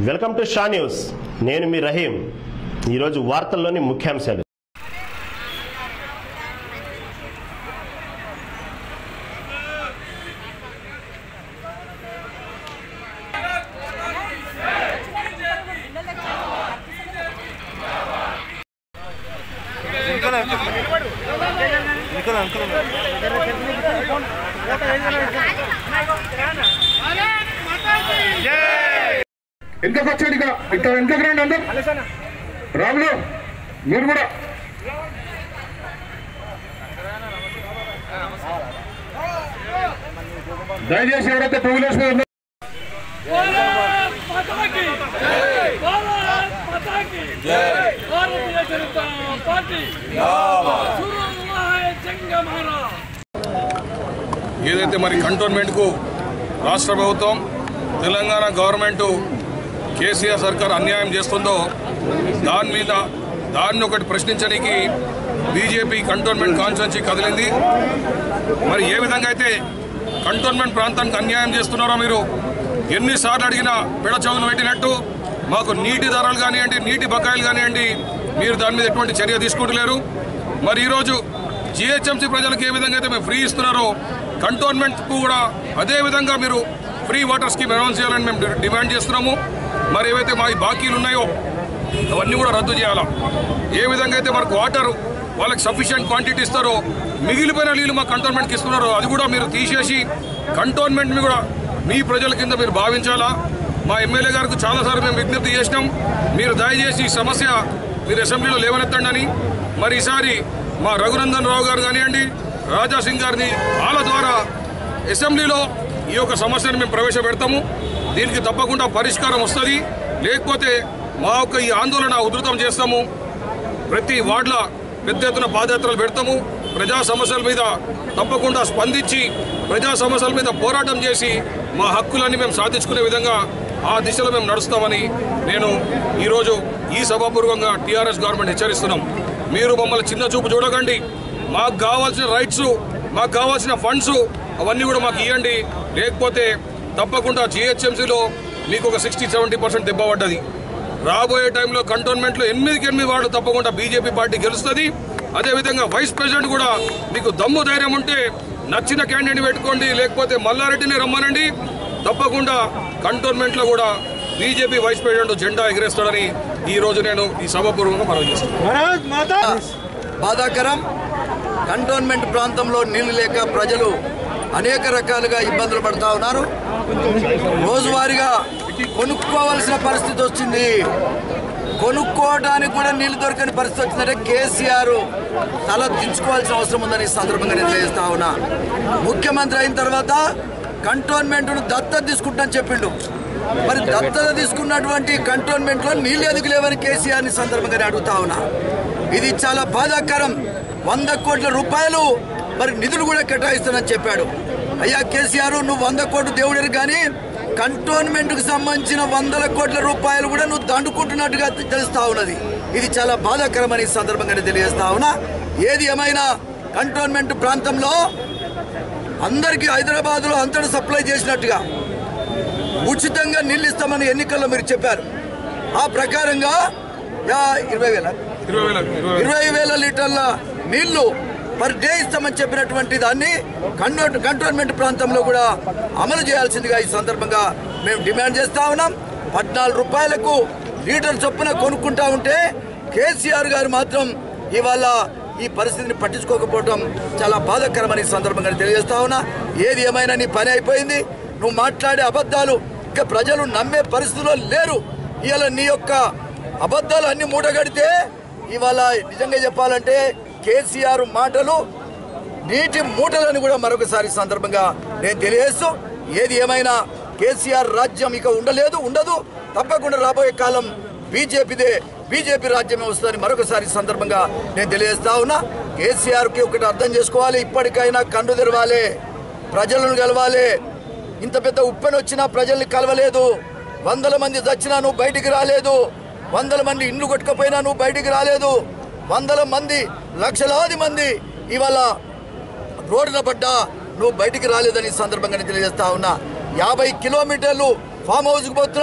welcome to Shah news నేను మీ రహీం ఈరోజు వార్తల్లోని ముఖ్యాంశాలు ఎంతకు వచ్చాడు ఇక్కడ ఇక్కడ ఎంతకు రండి అందరు రాములు మీరు కూడా దయచేసి ఎవరైతే టూ వీలర్స్ మీద ఉన్నారో भारत माता की जय भारत माता की जय भारतीय जनता पार्टी शुरू हुआ है जंग हमारा ఏదైతే మరి కంటోన్మెంట్కు రాష్ట్ర ప్రభుత్వం తెలంగాణ గవర్నమెంట్ కేసీఆర్ సర్కార్ అన్యాయం చేస్తుందో దాని మీద దాన్ని ఒకటి ప్రశ్నించడానికి బీజేపీ కంటోన్మెంట్ కాన్స్టిట్యున్సీ కదిలింది మరి ఏ విధంగా అయితే కంటోన్మెంట్ ప్రాంతానికి అన్యాయం చేస్తున్నారో మీరు ఎన్నిసార్లు అడిగినా పిడ చదువులు పెట్టినట్టు మాకు నీటి ధరలు కానివ్వండి నీటి బకాయిలు కానివ్వండి మీరు దాని మీద ఎటువంటి చర్య తీసుకుంటలేరు మరి ఈరోజు జిహెచ్ఎంసీ ప్రజలకు ఏ విధంగా అయితే మేము ఫ్రీ ఇస్తున్నారో కంటోన్మెంట్ కూడా అదే విధంగా మీరు ఫ్రీ వాటర్ స్కీమ్ అనౌన్స్ చేయాలని మేము డి- డిమాండ్ చేస్తున్నాము మరి ఏవైతే మా ఈ బాకీలు ఉన్నాయో అవన్నీ కూడా రద్దు చేయాలా ఏ విధంగా అయితే మనకు వాటర్ వాళ్ళకి సఫిషియంట్ క్వాంటిటీ ఇస్తారో మిగిలిపోయిన నీళ్ళు మా కంటోన్మెంట్కి ఇస్తున్నారో అది కూడా మీరు తీసేసి కంటోన్మెంట్ని కూడా మీ ప్రజల కింద మీరు భావించాలా మా ఎమ్మెల్యే గారికి చాలాసార్లు మేము విజ్ఞప్తి చేసినాం మీరు దయచేసి ఈ సమస్య మీరు అసెంబ్లీలో లేవనెత్తండి అని మరి ఈసారి మా రఘునందన్ రావు గారు కానివ్వండి రాజా సింగ్ గారిని వాళ్ళ ద్వారా అసెంబ్లీలో ఈ యొక్క సమస్యను మేము ప్రవేశపెడతాము దీనికి తప్పకుండా పరిష్కారం వస్తుంది లేకపోతే మా యొక్క ఈ ఆందోళన ఉధృతం చేస్తాము ప్రతి వార్డుల పెద్ద ఎత్తున పాదయాత్రలు పెడతాము ప్రజా సమస్యల మీద తప్పకుండా స్పందించి ప్రజా సమస్యల మీద పోరాటం చేసి మా హక్కులన్నీ మేము సాధించుకునే విధంగా ఆ దిశలో మేము నడుస్తామని నేను ఈరోజు ఈ సభాపూర్వకంగా టీఆర్ఎస్ గవర్నమెంట్ హెచ్చరిస్తున్నాం మీరు మమ్మల్ని చిన్న చూపు చూడకండి మాకు కావాల్సిన రైట్స్ మాకు కావాల్సిన ఫండ్స్ అవన్నీ కూడా మాకు ఇవ్వండి లేకపోతే తప్పకుండా జిహెచ్ఎంసీలో మీకు ఒక సిక్స్టీ సెవెంటీ పర్సెంట్ దెబ్బ పడ్డది రాబోయే టైంలో కంటోన్మెంట్లో ఎనిమిదికి ఎనిమిది వార్డు తప్పకుండా బీజేపీ పార్టీ గెలుస్తుంది అదేవిధంగా వైస్ ప్రెసిడెంట్ కూడా మీకు దమ్ము ధైర్యం ఉంటే నచ్చిన క్యాండిడేట్ పెట్టుకోండి లేకపోతే మల్లారెడ్డిని రమ్మనండి తప్పకుండా కంటోన్మెంట్లో కూడా బీజేపీ వైస్ ప్రెసిడెంట్ జెండా ఎగిరేస్తాడని ఈ రోజు నేను ఈ సభాపూర్వకంగా మనవి చేస్తాను బాధాకరం కంటోన్మెంట్ ప్రాంతంలో నీళ్లు లేక ప్రజలు అనేక రకాలుగా ఇబ్బందులు పడుతూ ఉన్నారు రోజువారీగా కొనుక్కోవలసిన పరిస్థితి వచ్చింది కొనుక్కోవడానికి కూడా నీళ్లు దొరకని పరిస్థితి వచ్చిందంటే కేసీఆర్ తల దించుకోవాల్సిన అవసరం ఉందని ఈ సందర్భంగా నేను తెలియజేస్తా ఉన్నా ముఖ్యమంత్రి అయిన తర్వాత కంటోన్మెంట్ను దత్తత తీసుకుంటానని చెప్పిండు మరి దత్తత తీసుకున్నటువంటి కంటోన్మెంట్లో నీళ్లు ఎందుకు లేవని కేసీఆర్ని సందర్భంగా నేను అడుగుతా ఉన్నా ఇది చాలా బాధాకరం వంద కోట్ల రూపాయలు మరి నిధులు కూడా కేటాయిస్తానని చెప్పాడు అయ్యా కేసీఆర్ నువ్వు వంద కోట్లు దేవుడిని కానీ కంటోన్మెంట్కు సంబంధించిన వందల కోట్ల రూపాయలు కూడా నువ్వు దండుకుంటున్నట్టుగా తెలుస్తా ఉన్నది ఇది చాలా బాధాకరమని ఈ సందర్భంగా నేను తెలియజేస్తా ఉన్నా ఏది ఏమైనా కంటోన్మెంట్ ప్రాంతంలో అందరికీ హైదరాబాద్లో అంతటా సప్లై చేసినట్టుగా ఉచితంగా నీళ్ళు ఇస్తామని ఎన్నికల్లో మీరు చెప్పారు ఆ ప్రకారంగా యా ఇరవై వేల ఇరవై వేల ఇరవై వేల ఇరవై వేల లీటర్ల నీళ్లు పర్ డే ఇస్తామని చెప్పినటువంటి దాన్ని కంటో కంటోన్మెంట్ ప్రాంతంలో కూడా అమలు చేయాల్సిందిగా ఈ సందర్భంగా మేము డిమాండ్ చేస్తా ఉన్నాం పద్నాలుగు రూపాయలకు లీటర్ చొప్పున కొనుక్కుంటా ఉంటే కేసీఆర్ గారు మాత్రం ఇవాళ ఈ పరిస్థితిని పట్టించుకోకపోవడం చాలా బాధాకరమని ఈ సందర్భంగా తెలియజేస్తా ఉన్నా ఏది ఏమైనా నీ పని అయిపోయింది నువ్వు మాట్లాడే అబద్ధాలు ఇంకా ప్రజలు నమ్మే పరిస్థితిలో లేరు ఇవాళ నీ యొక్క అబద్ధాలు అన్ని మూటగడితే ఇవాళ నిజంగా చెప్పాలంటే కేసీఆర్ మాటలు నీటి మూటలని కూడా మరొకసారి ఈ సందర్భంగా నేను తెలియజేస్తూ ఏది ఏమైనా కేసీఆర్ రాజ్యం ఇక ఉండలేదు ఉండదు తప్పకుండా రాబోయే కాలం బీజేపీదే బీజేపీ రాజ్యమే వస్తుందని మరొకసారి ఈ సందర్భంగా నేను తెలియజేస్తా ఉన్నా కేసీఆర్కి ఒకటి అర్థం చేసుకోవాలి ఇప్పటికైనా కన్ను తెరవాలి ప్రజలను కలవాలి ఇంత పెద్ద ఉప్పెన వచ్చినా ప్రజల్ని కలవలేదు వందల మంది చచ్చినా నువ్వు బయటికి రాలేదు వందల మంది ఇండ్లు కొట్టుకపోయినా నువ్వు బయటికి రాలేదు వందల మంది లక్షలాది మంది ఇవాళ రోడ్డున పడ్డా నువ్వు బయటికి రాలేదని ఈ సందర్భంగా నేను తెలియజేస్తా ఉన్నా యాభై కిలోమీటర్లు ఫామ్ హౌస్కి పోతున్నావు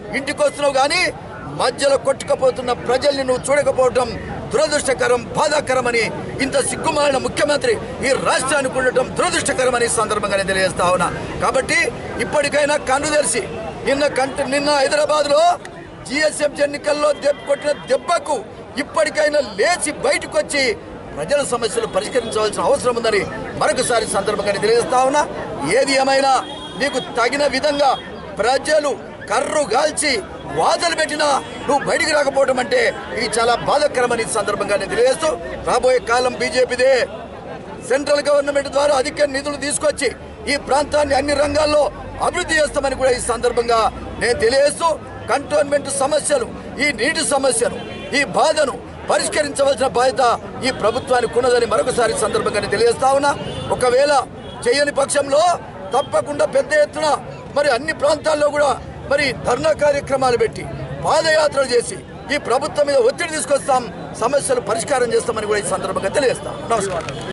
ఇంటికి వస్తున్నావు కానీ మధ్యలో కొట్టుకుపోతున్న ప్రజల్ని నువ్వు చూడకపోవటం దురదృష్టకరం బాధాకరమని ఇంత సిగ్గుమాలిన ముఖ్యమంత్రి ఈ రాష్ట్రానికి ఉండటం దురదృష్టకరమని ఈ సందర్భంగానే తెలియజేస్తా ఉన్నా కాబట్టి ఇప్పటికైనా కన్ను తెరిచి నిన్న కంట నిన్న హైదరాబాద్ లో జిఎస్ఎం ఎన్నికల్లో దెబ్బ కొట్టిన దెబ్బకు ఇప్పటికైనా లేచి బయటకు వచ్చి ప్రజల సమస్యలు పరిష్కరించవలసిన అవసరం ఉందని మరొకసారి సందర్భంగా తెలియజేస్తా ఉన్నా ఏది ఏమైనా నీకు తగిన విధంగా ప్రజలు కర్రు గాల్చి వాదలు పెట్టినా నువ్వు బయటికి రాకపోవడం అంటే ఇది చాలా బాధాకరమని ఈ సందర్భంగా నేను తెలియజేస్తూ రాబోయే కాలం బీజేపీదే సెంట్రల్ గవర్నమెంట్ ద్వారా అధిక నిధులు తీసుకొచ్చి ఈ ప్రాంతాన్ని అన్ని రంగాల్లో అభివృద్ధి చేస్తామని కూడా ఈ సందర్భంగా నేను తెలియజేస్తూ కంటోన్మెంట్ సమస్యలు ఈ నీటి సమస్యను ఈ బాధను పరిష్కరించవలసిన బాధ్యత ఈ ప్రభుత్వానికి ఉన్నదని మరొకసారి ఈ సందర్భంగా నేను తెలియజేస్తా ఉన్నా ఒకవేళ చేయని పక్షంలో తప్పకుండా పెద్ద ఎత్తున మరి అన్ని ప్రాంతాల్లో కూడా మరి ధర్నా కార్యక్రమాలు పెట్టి పాదయాత్రలు చేసి ఈ ప్రభుత్వం మీద ఒత్తిడి తీసుకొస్తాం సమస్యలు పరిష్కారం చేస్తామని కూడా ఈ సందర్భంగా తెలియజేస్తాం నమస్కారం